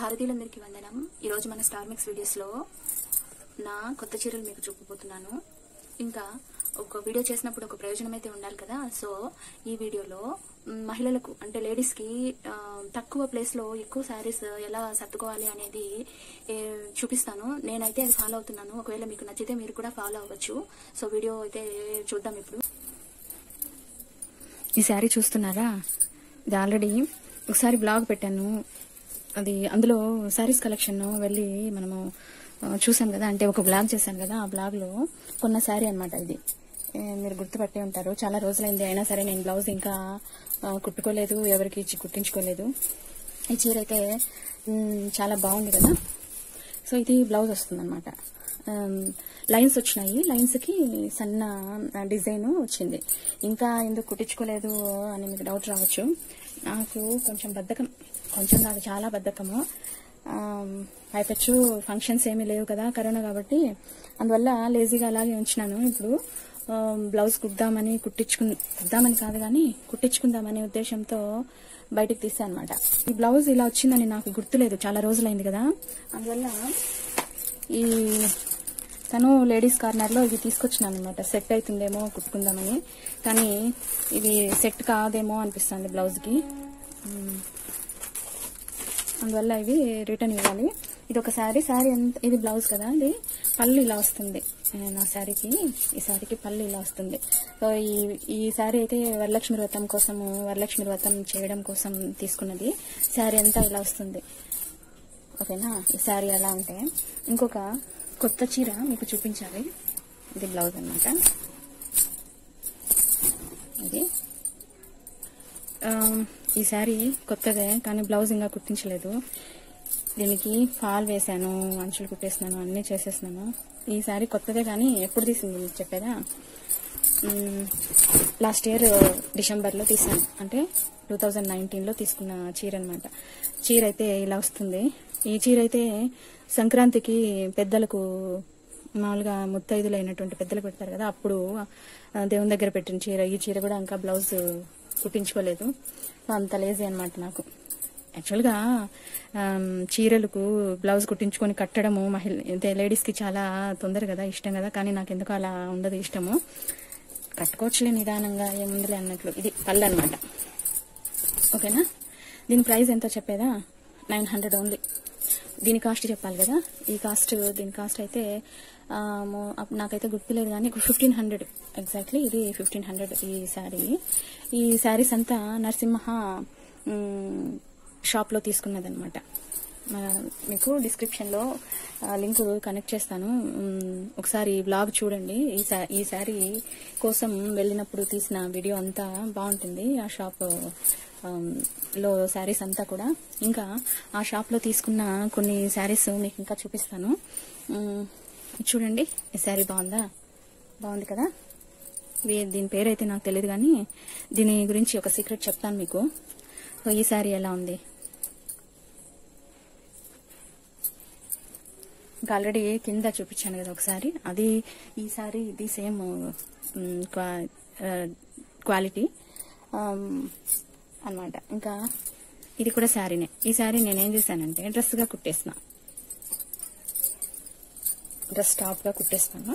భారతీయులందరికీ వందనం ఈరోజు మన స్టార్ మిక్స్ వీడియోస్లో నా కొత్త చీరలు మీకు చూపబోతున్నాను ఇంకా ఒక వీడియో చేసినప్పుడు ఒక ప్రయోజనం అయితే ఉండాలి కదా సో ఈ వీడియోలో మ్, మహిళలకు అంటే లేడీస్కి ఆ, తక్కువ ప్లేస్లో ఎక్కువ శారీస్ ఎలా సర్దుకోవాలి అనేది ఏ, చూపిస్తాను నేనైతే అది ఫాలో అవుతున్నాను ఒకవేళ మీకు నచ్చితే మీరు కూడా ఫాలో అవ్వచ్చు సో వీడియో అయితే చూద్దాం ఇప్పుడు ఈ శారీ చూస్తున్నారా ఇది ఆల్రెడీ ఒకసారి బ్లాగ్ పెట్టాను అది అందులో శారీస్ కలెక్షన్ వెళ్ళి మనము ఆ, చూసాం కదా అంటే ఒక బ్లాగ్ చేశాను కదా ఆ బ్లాగ్లో కొన్న శారీ అనమాట ఇది ఏ, మీరు గుర్తుపట్టే ఉంటారు చాలా రోజులైంది అయినా సరే నేను బ్లౌజ్ ఇంకా ఆ, కుట్టుకోలేదు ఎవరికి ఇచ్చి కుట్టించుకోలేదు ఈ చీర అయితే మ్, చాలా బాగుంది కదా సో ఇది బ్లౌజ్ వస్తుంది అనమాట లైన్స్ వచ్చినాయి లైన్స్ కి సన్న డిజైన్ వచ్చింది ఇంకా ఎందుకు కుట్టించుకోలేదు అని మీకు డౌట్ రావచ్చు నాకు కొంచెం బద్ధకం కొంచెం కాదు చాలా బద్ధకము పైపెచ్చు ఫంక్షన్స్ ఏమీ లేవు కదా కరోనా కాబట్టి అందువల్ల లేజీగా అలాగే ఉంచినాను ఇప్పుడు ఆ, బ్లౌజ్ కుద్దామని కుట్టించుకు కుద్దామని కాదు కానీ కుట్టించుకుందామనే ఉద్దేశంతో బయటికి తీసా అనమాట ఈ బ్లౌజ్ ఇలా వచ్చిందని నాకు గుర్తులేదు చాలా రోజులైంది కదా అందువల్ల ఈ తను లేడీస్ కార్నర్లో ఇది తీసుకొచ్చినాను అనమాట సెట్ అవుతుందేమో కుట్టుకుందామని కానీ ఇది సెట్ కాదేమో అనిపిస్తుంది బ్లౌజ్కి మ్మ్. అందువల్ల ఇవి రిటర్న్ ఇవ్వాలి ఇది ఒక శారీ శారీ ఎంత ఇది బ్లౌజ్ కదా ఇది పళ్ళు ఇలా వస్తుంది ఆ, నా శారీకి ఈ శారీకి పళ్ళు ఇలా వస్తుంది సో ఈ ఈ శారీ అయితే వరలక్ష్మి వ్రతం కోసము వరలక్ష్మి వ్రతం చేయడం కోసం తీసుకున్నది శారీ అంతా ఇలా వస్తుంది ఓకేనా ఈ శారీ ఎలా ఉంటే ఇంకొక కొత్త చీర మీకు చూపించాలి ఇది బ్లౌజ్ అన్నమాట ఇది ఆ, ఈ శారీ కొత్తదే కానీ బ్లౌజ్ ఇంకా కుట్టించలేదు దీనికి ఫాల్ వేశాను అంచులు కుట్టేసినాను అన్నీ చేసేసినాను ఈ శారీ కొత్తదే కానీ ఎప్పుడు తీసింది మీకు చెప్పేదా లాస్ట్ ఇయర్ డిసెంబర్లో తీసాను అంటే టూ థౌజండ్ నైన్టీన్లో తీసుకున్న చీర అనమాట చీర అయితే ఇలా వస్తుంది ఈ చీర అయితే సంక్రాంతికి పెద్దలకు మామూలుగా ముత్తైదులు అయినటువంటి పెద్దలకు పెడతారు కదా అప్పుడు ఆ, దేవుని దగ్గర పెట్టిన చీర ఈ చీర కూడా ఇంకా బ్లౌజ్ కుట్టించుకోలేదు సో అంత లేజీ అనమాట నాకు యాక్చువల్గా ఆమ్, చీరలకు బ్లౌజ్ కుట్టించుకొని కట్టడము మహిళ అంటే లేడీస్కి చాలా తొందర కదా ఇష్టం కదా కానీ నాకు ఎందుకు అలా ఉండదు ఇష్టము కట్టుకోవచ్చులే నిదానంగా ఏముందిలే అన్నట్లు ఇది పళ్ళు అనమాట ఓకేనా దీని ప్రైస్ ఎంతో చెప్పేదా నైన్ హండ్రెడ్ ఓన్లీ దీని కాస్ట్ చెప్పాలి కదా ఈ కాస్ట్ దీని కాస్ట్ అయితే ఆ, మో- అప్- నాకైతే గుర్తులేదు కానీ ఫిఫ్టీన్ హండ్రెడ్ ఎగ్జాక్ట్లీ ఇది ఫిఫ్టీన్ హండ్రెడ్ ఈ శారీ ఈ శారీస్ అంతా నరసింహ మ్, షాప్లో తీసుకున్నదనమాట మన- మీకు డిస్క్రిప్షన్లో ఆ, లింక్ కనెక్ట్ చేస్తాను మ్, ఒకసారి బ్లాగ్ చూడండి ఈ శా- ఈ శారీ కోసం వెళ్ళినప్పుడు తీసిన వీడియో అంతా బాగుంటుంది ఆ షాప్ ఆమ్, లో శారీస్ అంతా కూడా ఇంకా ఆ షాప్లో తీసుకున్న కొన్ని శారీస్ మీకు ఇంకా చూపిస్తాను మ్, చూడండి ఈ శారీ బాగుందా బాగుంది కదా వీ- దీని పేరు అయితే నాకు తెలియదు కానీ దీని గురించి ఒక సీక్రెట్ చెప్తాను మీకు సో ఈ శారీ ఎలా ఉంది ఇంకా ఆల్రెడీ కింద చూపించాను కదా ఒకసారి అది ఈ సారీ ఇది సేమ్ క్వాలిటీ అన్నమాట ఇంకా ఇది కూడా శారీనే ఈ శారీ నేనేం చేశానంటే డ్రెస్గా కుట్టేసిన డ్రెస్ టాప్గా కుట్టేస్తాను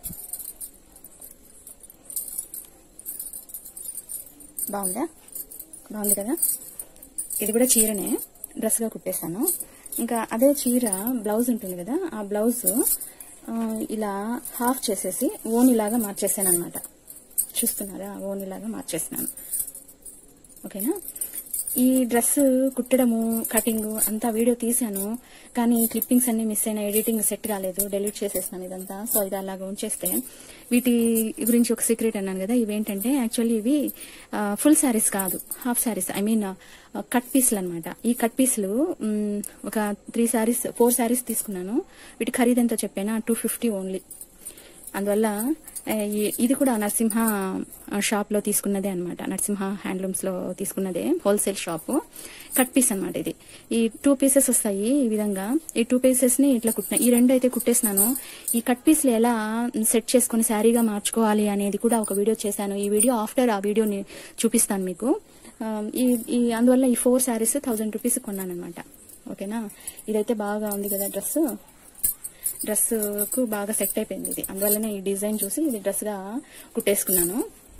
బాగుందా బాగుంది కదా ఇది కూడా చీరనే డ్రెస్గా కుట్టేశాను ఇంకా అదే చీర బ్లౌజ్ ఉంటుంది కదా ఆ బ్లౌజ్ ఆ, ఇలా హాఫ్ చేసేసి ఓన్ ఇలాగా మార్చేసాను అనమాట చూస్తున్నారా ఓన్ ఇలాగా మార్చేసినాను ఓకేనా ఈ డ్రెస్ కుట్టడము కటింగ్ అంతా వీడియో తీసాను కానీ క్లిప్పింగ్స్ అన్ని మిస్ అయిన ఎడిటింగ్ సెట్ కాలేదు డెలీట్ చేసేసినాను ఇదంతా సో ఇది అలాగా ఉంచేస్తే వీటి గురించి ఒక సీక్రెట్ అన్నాను కదా ఇవేంటంటే యాక్చువల్లీ ఇవి ఫుల్ శారీస్ కాదు half saris I mean cut పీస్లు అనమాట ఈ కట్ పీస్లు మ్, ఒక త్రీ శారీస్ ఫోర్ శారీస్ తీసుకున్నాను వీటి ఖరీదెంతో చెప్పానా టూ ఫిఫ్టీ ఓన్లీ అందువల్ల ఆ, ఈ- ఇది కూడా నరసింహ షాప్ లో తీసుకున్నదే అనమాట నరసింహ హ్యాండ్లూమ్స్ లో తీసుకున్నదే హోల్సేల్ షాప్ కట్ పీస్ అన్నమాట ఇది ఈ టూ పీసెస్ వస్తాయి ఈ విధంగా ఈ టూ పీసెస్ ని ఇట్లా కుట్టిన ఈ రెండు అయితే కుట్టేసినాను ఈ కట్ పీస్లు ఎలా సెట్ చేసుకుని శారీగా మార్చుకోవాలి అనేది కూడా ఒక వీడియో చేశాను ఈ వీడియో ఆఫ్టర్ ఆ వీడియోని చూపిస్తాను మీకు ఆ, ఈ ఈ అందువల్ల ఈ ఫోర్ శారీస్ థౌజండ్ రూపీస్ కొన్నాను అనమాట ఓకేనా ఇదైతే బాగా ఉంది కదా డ్రెస్ డ్రెస్ కు బాగా సెట్ అయిపోయింది ఇది అందువల్లనే ఈ డిజైన్ చూసి ఇది డ్రెస్ గా కుట్టేసుకున్నాను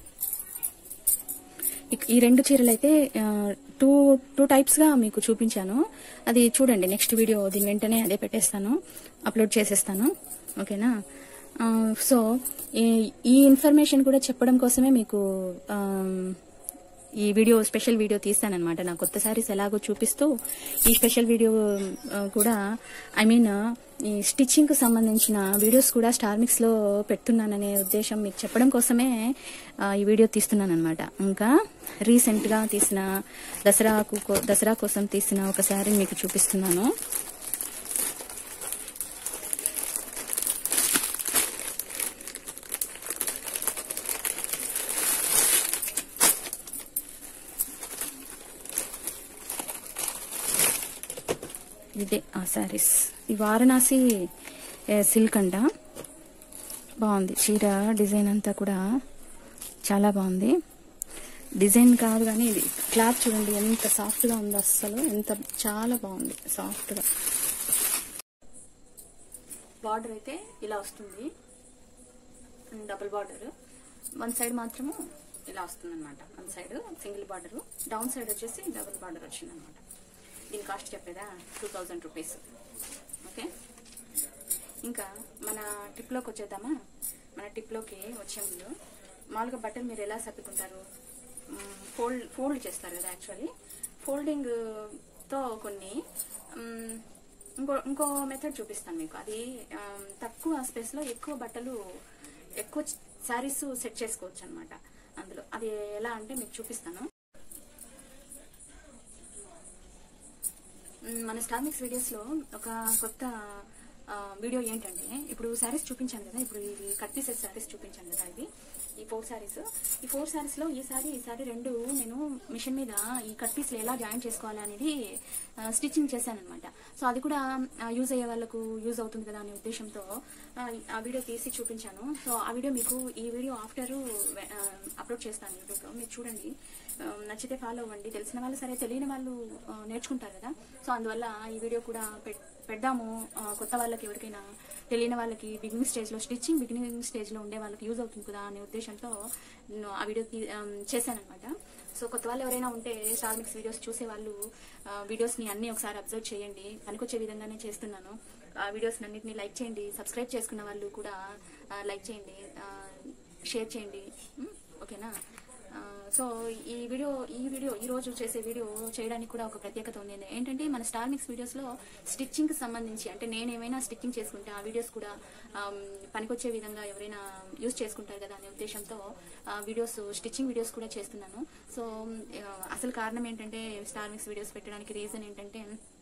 ఇక్- ఈ రెండు చీరలు అయితే టూ టూ టైప్స్ గా మీకు చూపించాను అది చూడండి నెక్స్ట్ వీడియో దీని వెంటనే అదే పెట్టేస్తాను అప్లోడ్ చేసేస్తాను ఓకేనా ఆ, సో ఈ- ఈ ఇన్ఫర్మేషన్ కూడా చెప్పడం కోసమే మీకు ఆమ్, ఈ వీడియో స్పెషల్ వీడియో తీస్తానన్నమాట నా కొత్త సారీస్ ఎలాగో చూపిస్తూ ఈ స్పెషల్ వీడియో ఆ, కూడా ఐ మీన్ ఈ స్టిచ్చింగ్ కు సంబంధించిన వీడియోస్ కూడా స్టార్ మిక్స్ లో పెడుతున్నాననే ఉద్దేశం మీకు చెప్పడం కోసమే ఆ, ఈ వీడియో తీస్తున్నాను అనమాట ఇంకా రీసెంట్ గా తీసిన దసరాకు కో- దసరా కోసం తీసిన ఒక శారీ మీకు చూపిస్తున్నాను ఇదే ఆ శారీస్ ఈ వారణాసి ఏ, సిల్క్ అంట బాగుంది చీర డిజైన్ అంతా కూడా చాలా బాగుంది డిజైన్ కాదు కానీ ఇది క్లాత్ చూడండి ఎంత సాఫ్ట్ గా ఉందో అస్సలు ఎంత చాలా బాగుంది సాఫ్ట్ గా బార్డర్ అయితే ఇలా వస్తుంది డబుల్ బార్డర్ వన్ సైడ్ మాత్రము ఇలా వస్తుంది అనమాట one side single border down side వచ్చేసి డబుల్ బార్డర్ వచ్చింది అనమాట దీని కాస్ట్ చెప్పేదా టూ థౌజండ్ రూపీస్ ఓకే ఇంకా మన టిప్లోకి వచ్చేద్దామా మన టిప్లోకి వచ్చే ముందు మామూలుగా బట్టలు మీరు ఎలా సర్దుకుంటారు ఫోల్డ్ ఫోల్డ్ చేస్తారు కదా యాక్చువల్లీ ఫోల్డింగ్ తో కొన్ని మ్, ఇంకో ఇంకో మెథడ్ చూపిస్తాను మీకు అది ఆమ్, తక్కువ స్పేస్ లో ఎక్కువ బట్టలు ఎక్కువ శారీస్ సెట్ చేసుకోవచ్చు అనమాట అందులో అది ఎలా అంటే మీకు చూపిస్తాను మ్, మన స్టార్మిక్స్ వీడియోస్ లో ఒక కొత్త ఆ, వీడియో ఏంటంటే ఇప్పుడు శారీస్ చూపించాను కదా ఇప్పుడు ఇవి కట్ పీసెస్ శారీస్ చూపించాను కదా ఇవి ఈ ఫోర్ శారీస్ ఈ ఫోర్ శారీస్ లో ఈ సారీ ఈ సారీ రెండు నేను మిషన్ మీద ఈ కట్ పీస్ ఎలా జాయిన్ చేసుకోవాలి అనేది స్టిచ్చింగ్ చేశాను అనమాట సో అది కూడా యూజ్ అయ్యే వాళ్ళకు యూజ్ అవుతుంది కదా అనే ఉద్దేశంతో ఆ, ఆ వీడియో తీసి చూపించాను సో ఆ వీడియో మీకు ఈ వీడియో ఆఫ్టర్ అప్లోడ్ చేస్తాను యూట్యూబ్ లో మీరు చూడండి ఆ, నచ్చితే ఫాలో అవ్వండి తెలిసిన వాళ్ళు సరే తెలియని వాళ్ళు ఆ, నేర్చుకుంటారు కదా సో అందువల్ల ఈ వీడియో కూడా పెట్- పెడదాము ఆ, కొత్త వాళ్ళకి ఎవరికైనా తెలియని వాళ్ళకి బిగినింగ్ స్టేజ్ లో స్టిచ్చింగ్ బిగినింగ్ స్టేజ్ లో ఉండే వాళ్ళకి యూజ్ అవుతుంది కదా అనే ఉద్దేశంతో నేను ఆ వీడియో చేశాను అనమాట సో కొత్త వాళ్ళు ఎవరైనా ఉంటే స్టార్ మిక్స్ వీడియోస్ చూసే వాళ్ళు వీడియోస్ ని అన్ని ఒకసారి అబ్జర్వ్ చేయండి పనికొచ్చే విధంగానే చేస్తున్నాను ఆ వీడియోస్ అన్నింటినీ లైక్ చేయండి సబ్స్క్రైబ్ చేసుకున్న వాళ్ళు కూడా లైక్ చేయండి షేర్ చేయండి ఉమ్, ఓకేనా ఆ, సో ఈ వీడియో ఈ వీడియో ఈ రోజు చేసే వీడియో చేయడానికి కూడా ఒక ప్రత్యేకత ఉంది ఏంటంటే మన స్టార్ మిక్స్ వీడియోస్ లో స్టిచ్చింగ్ కి సంబంధించి అంటే నేను ఏమైనా స్టిచ్చింగ్ చేసుకుంటే ఆ వీడియోస్ కూడా ఆమ్, పనికొచ్చే విధంగా ఎవరైనా యూజ్ చేసుకుంటారు కదా అనే ఉద్దేశంతో ఆ, వీడియోస్ స్టిచ్చింగ్ వీడియోస్ కూడా చేస్తున్నాను సో ఆ, అసలు కారణం ఏంటంటే స్టార్ మిక్స్ వీడియోస్ పెట్టడానికి రీజన్ ఏంటంటే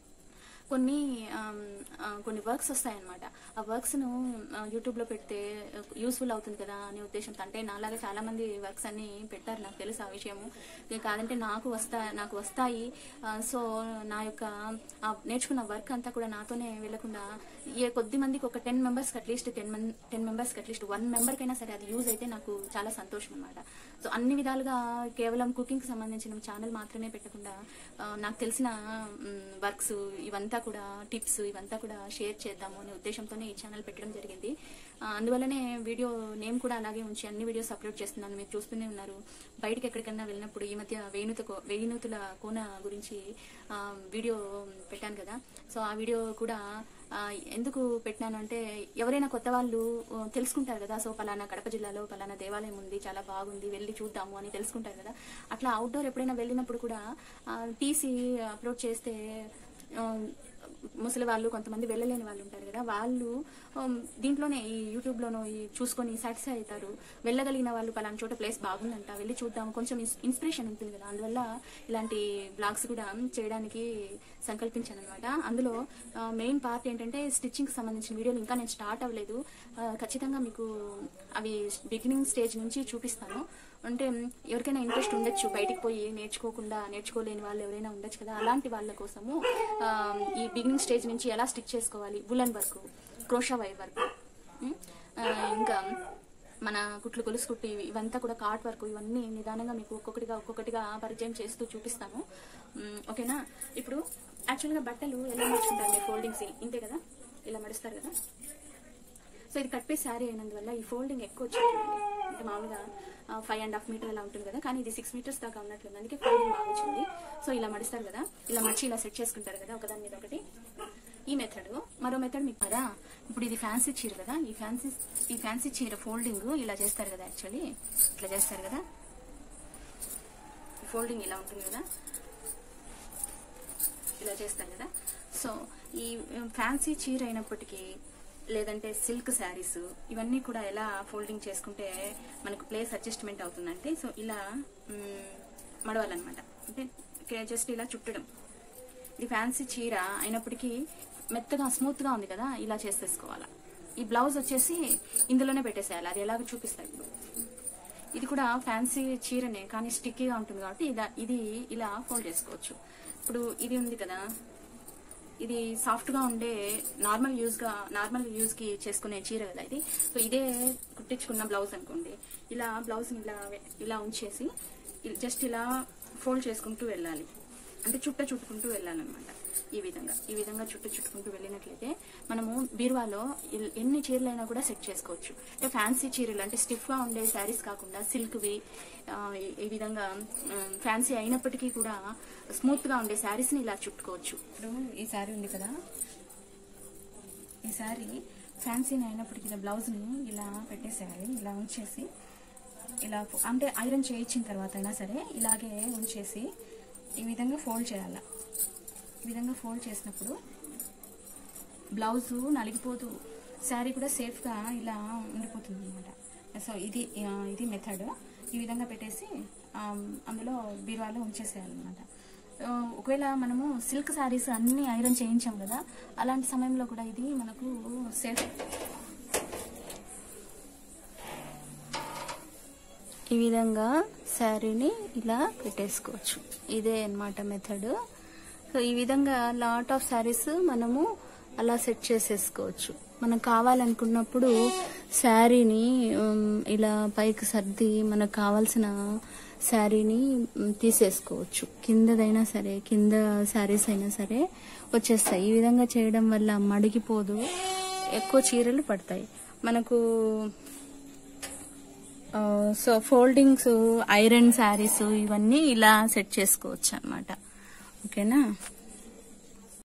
కొన్ని ఆమ్, ఆ, కొన్ని వర్క్స్ వస్తాయన్నమాట ఆ వర్క్స్ ను యూట్యూబ్ లో పెడితే యూస్ఫుల్ అవుతుంది కదా అనే ఉద్దేశంతో అంటే నాలాగా చాలా మంది వర్క్స్ అన్ని పెట్టారు నాకు తెలుసు ఆ విషయము ఇది కాదంటే నాకు వస్తా నాకు వస్తాయి ఆ, సో నా యొక్క ఆ నేర్చుకున్న వర్క్ అంతా కూడా నాతోనే వెళ్లకుండా ఏ కొద్ది మందికి ఒక టెన్ మెంబర్స్ అట్లీస్ట్ టెన్ మన్ ten members at least one member కైనా సరే అది యూజ్ అయితే నాకు చాలా సంతోషం అనమాట సో అన్ని విధాలుగా కేవలం కుకింగ్ కి సంబంధించిన ఛానల్ మాత్రమే పెట్టకుండా ఆ, నాకు తెలిసిన వర్క్స్ ఇవంతా కూడా టిప్స్ ఇవంతా కూడా షేర్ చేద్దాము అనే ఉద్దేశంతోనే ఈ ఛానల్ పెట్టడం జరిగింది ఆ, అందువల్లనే వీడియో నేమ్ కూడా అలాగే ఉంచి అన్ని వీడియోస్ అప్లోడ్ చేస్తున్నాను మీరు చూస్తూనే ఉన్నారు బయటకి ఎక్కడికన్నా వెళ్ళినప్పుడు ఈ మధ్య వేణుత కో- వేణుతుల కోన గురించి ఆ, వీడియో పెట్టాను కదా సో ఆ వీడియో కూడా ఆ, ఎందుకు పెట్టినాను అంటే ఎవరైనా కొత్త వాళ్ళు ఆ, తెలుసుకుంటారు కదా సో పలానా కడప జిల్లాలో పలానా దేవాలయం ఉంది చాలా బాగుంది వెళ్ళి చూద్దాము అని తెలుసుకుంటారు కదా అట్లా అవుట్డోర్ ఎప్పుడైనా వెళ్ళినప్పుడు కూడా ఆ, తీసి అప్లోడ్ చేస్తే ఆ, ముసలి వాళ్ళు కొంతమంది వెళ్ళలేని వాళ్ళు ఉంటారు కదా వాళ్ళు ఉమ్, దీంట్లోనే ఈ యూట్యూబ్ లోనో ఈ చూసుకొని సాటిస్ఫై అవుతారు వెళ్ళగలిగిన వాళ్ళు పలానా చోట ప్లేస్ బాగుందంట వెళ్ళి చూద్దాం కొంచెం ఇన్స్- ఇన్స్పిరేషన్ ఉంటుంది కదా అందువల్ల ఇలాంటి బ్లాగ్స్ కూడా చేయడానికి సంకల్పించాను అనమాట అందులో మెయిన్ పార్ట్ ఏంటంటే స్టిచ్చింగ్ కి సంబంధించిన వీడియోలు ఇంకా నేను స్టార్ట్ అవ్వలేదు ఆ, ఖచ్చితంగా మీకు అవి బిగినింగ్ స్టేజ్ నుంచి చూపిస్తాను అంటే మ్, ఎవరికైనా ఇంట్రెస్ట్ ఉండొచ్చు బయటికి పోయి నేర్చుకోకుండా నేర్చుకోలేని వాళ్ళు ఎవరైనా ఉండొచ్చు కదా అలాంటి వాళ్ళ కోసము ఆ, ఈ బిగినింగ్ స్టేజ్ నుంచి ఎలా స్టిచ్ చేసుకోవాలి woollen work crochet wire work మ్, ఆ, ఇంకా మన కుట్లు గొలుసు కుట్టి ఇవంతా కూడా కాట్ వర్క్ ఇవన్నీ నిదానంగా మీకు ఒక్కొక్కటిగా ఒక్కొక్కటిగా పరిచయం చేస్తూ చూపిస్తాను మ్, ఓకేనా ఇప్పుడు యాక్చువల్గా బట్టలు ఎలా మడుచుకుంటారు మీరు ఫోల్డింగ్స్ ఇంతే కదా ఇలా మడుస్తారు కదా సో ఇది కట్ పీస్ శారీ అయినందువల్ల ఈ ఫోల్డింగ్ ఎక్కువ వచ్చింది చూడండి. అంటే మామూలుగా ఫైవ్ అండ్ హాఫ్ మీటర్ అలా ఉంటుంది కదా కానీ ఇది సిక్స్ మీటర్స్ దాకా ఉన్నట్లుంది అందుకే ఫోల్డింగ్ బాగా వచ్చింది సో ఇలా మడుస్తారు కదా ఇలా మడిచి ఇలా సెట్ చేసుకుంటారు కదా ఒకదాని మీద ఒకటి ఈ మెథడ్ మరో మెథడ్ మీకు కదా ఇప్పుడు ఇది ఫ్యాన్సీ చీర కదా ఈ ఫ్యాన్సీ ఈ ఫ్యాన్సీ చీర ఫోల్డింగ్ ఇలా చేస్తారు కదా యాక్చువల్లీ ఇట్లా చేస్తారు కదా ఫోల్డింగ్ ఇలా ఉంటుంది కదా ఇలా చేస్తారు కదా సో ఈ ఫ్యాన్సీ చీర అయినప్పటికీ లేదంటే సిల్క్ శారీస్ ఇవన్నీ కూడా ఎలా ఫోల్డింగ్ చేసుకుంటే మనకు ప్లేస్ అడ్జస్ట్మెంట్ అవుతుందంటే సో ఇలా మ్, మడవాలన్నమాట అంటే జస్ట్ ఇలా చుట్టడం ఇది ఫ్యాన్సీ చీర అయినప్పటికీ మెత్తగా స్మూత్ గా ఉంది కదా ఇలా చేసేసుకోవాలా ఈ బ్లౌజ్ వచ్చేసి ఇందులోనే పెట్టేసేయాలి అది ఎలాగో చూపిస్తాయి ఇప్పుడు ఇది కూడా ఫ్యాన్సీ చీరనే కానీ స్టిక్కీగా ఉంటుంది కాబట్టి ఇదా ఇది ఇలా ఫోల్డ్ చేసుకోవచ్చు ఇప్పుడు ఇది ఉంది కదా ఇది సాఫ్ట్ గా ఉండే నార్మల్ యూజ్ గా నార్మల్ యూజ్ కి చేసుకునే చీర కదా ఇది సో ఇదే కుట్టించుకున్న బ్లౌజ్ అనుకోండి ఇలా బ్లౌజ్ ఇలా ఇలా ఉంచేసి జస్ట్ ఇలా ఫోల్డ్ చేసుకుంటూ వెళ్ళాలి అంటే చుట్ట చుట్టుకుంటూ వెళ్ళాలన్నమాట ఈ విధంగా ఈ విధంగా చుట్టు చుట్టుకుంటూ వెళ్ళినట్లయితే మనము బీరువాలో ఎల్- ఎన్ని చీరలైనా కూడా సెట్ చేసుకోవచ్చు అంటే ఫ్యాన్సీ చీరలు అంటే స్టిఫ్ గా ఉండే శారీస్ కాకుండా సిల్క్వి ఈ విధంగా ఫ్యాన్సీ అయినప్పటికీ కూడా స్మూత్ గా ఉండే శారీస్ ని ఇలా చుట్టుకోవచ్చు ఇప్పుడు ఈ శారీ ఉంది కదా ఈ శారీ ఫ్యాన్సీ అయినప్పటికీ ఇలా బ్లౌజ్ ని ఇలా పెట్టేసేయాలి ఇలా ఉంచేసి ఇలా ఫో- అంటే ఐరన్ చేయించిన తర్వాత అయినా సరే ఇలాగే ఉంచేసి ఈ విధంగా ఫోల్డ్ చేయాలి ఈ విధంగా ఫోల్డ్ చేసినప్పుడు బ్లౌజ్ నలిగిపోతూ శారీ కూడా సేఫ్గా ఇలా ఉండిపోతుంది అనమాట సో ఇది ఆ, ఇది మెథడ్ ఈ విధంగా పెట్టేసి ఆ, అందులో బీరువాలో ఉంచేసేయాలన్నమాట ఆ, ఒకవేళ మనము సిల్క్ శారీస్ అన్ని ఐరన్ చేయించాం కదా అలాంటి సమయంలో కూడా ఇది మనకు సేఫ్ ఈ విధంగా శారీని ఇలా పెట్టేసుకోవచ్చు ఇదే అన్నమాట మెథడ్ సో ఈ విధంగా లాట్ ఆఫ్ శారీస్ మనము అలా సెట్ చేసేసుకోవచ్చు మనం కావాలనుకున్నప్పుడు శారీని ఉమ్, ఇలా పైకి సర్ది మనకు కావాల్సిన శారీని ఉమ్, తీసేసుకోవచ్చు కిందదైనా సరే కింద శారీస్ అయినా సరే వచ్చేస్తాయి ఈ విధంగా చేయడం వల్ల మడిగిపోదు ఎక్కువ చీరలు పడతాయి మనకు ఆ, సో ఫోల్డింగ్స్ ఐరన్ శారీస్ ఇవన్నీ ఇలా సెట్ చేసుకోవచ్చు అనమాట ఓకేనా